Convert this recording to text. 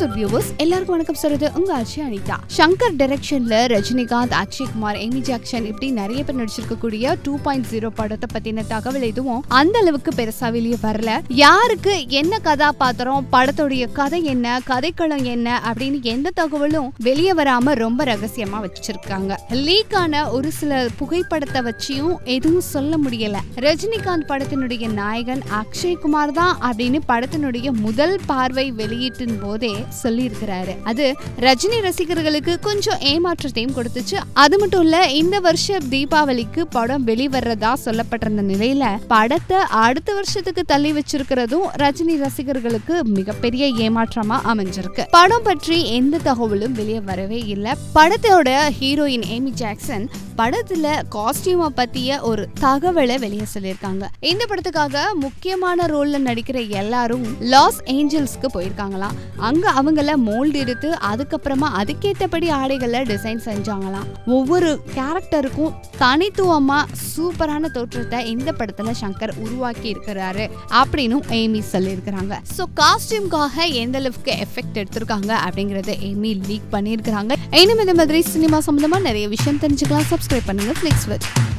episode viewers எல்லாருக்கும் வணக்கம் சொல்றது உங்க ஆட்சி அனிதா சங்கர் டைரக்ஷன்ல ரஜினிகாந்த் அக்ஷய் குமார் எமி ஜாக்சன் இப்படி நிறைய பேர் நடிச்சிருக்கக்கூடிய டூ பாயிண்ட் ஜீரோ படத்தை பத்தின தகவல் எதுவும் அந்த அளவுக்கு பெருசா வெளியே வரல யாருக்கு என்ன கதாபாத்திரம் படத்துடைய கதை என்ன கதைக்களம் என்ன அப்படின்னு எந்த தகவலும் வெளியே வராம ரொம்ப ரகசியமா வச்சிருக்காங்க லீக் ஆன ஒரு சில புகைப்படத்தை வச்சியும் எதுவும் சொல்ல முடியல ரஜினிகாந்த் படத்தினுடைய நாயகன் அக்ஷய் குமார் தான் அப்படின்னு படத்தினுடைய முதல் பார்வை வெளியீட்டின் போதே சொல்லியிருக்கிறாரு அது ரஜினி ரசிகர்களுக்கு கொஞ்சம் ஏமாற்றத்தையும் கொடுத்துச்சு அது மட்டும் இல்ல இந்த வருஷம் தீபாவளிக்கு படம் வெளிவர்றதா சொல்லப்பட்டிருந்த நிலையில படத்தை அடுத்த வருஷத்துக்கு தள்ளி வச்சிருக்கிறதும் ரஜினி ரசிகர்களுக்கு மிகப்பெரிய ஏமாற்றமா அமைஞ்சிருக்கு படம் பற்றி எந்த தகவலும் வெளியே வரவே இல்லை படத்தோட ஹீரோயின் ஏமி ஜாக்சன் படத்துல காஸ்டியூமை பத்திய ஒரு தகவலை வெளியே சொல்லியிருக்காங்க இந்த படத்துக்காக முக்கியமான ரோல்ல நடிக்கிற எல்லாரும் லாஸ் ஏஞ்சல்ஸ்க்கு போயிருக்காங்களாம் அங்க அவங்கள மோல்டு எடுத்து அதுக்கப்புறமா அதுக்கேற்றபடி ஆடைகளை டிசைன் செஞ்சாங்களாம் ஒவ்வொரு கேரக்டருக்கும் தனித்துவமா சூப்பரான தோற்றத்தை இந்த படத்துல சங்கர் உருவாக்கி இருக்கிறாரு அப்படின்னு ஏமி சொல்லியிருக்கிறாங்க ஸோ காஸ்டியூம்காக எந்த அளவுக்கு எஃபெக்ட் எடுத்திருக்காங்க அப்படிங்கறத ஏமி லீக் பண்ணியிருக்கிறாங்க இன்னும் இந்த மாதிரி சினிமா சம்பந்தமா நிறைய விஷயம் தெரிஞ்சுக்கலாம் சப்ஸ்கிரைப் பண்ணுங்க ஃபிளிக்ஸ் வித்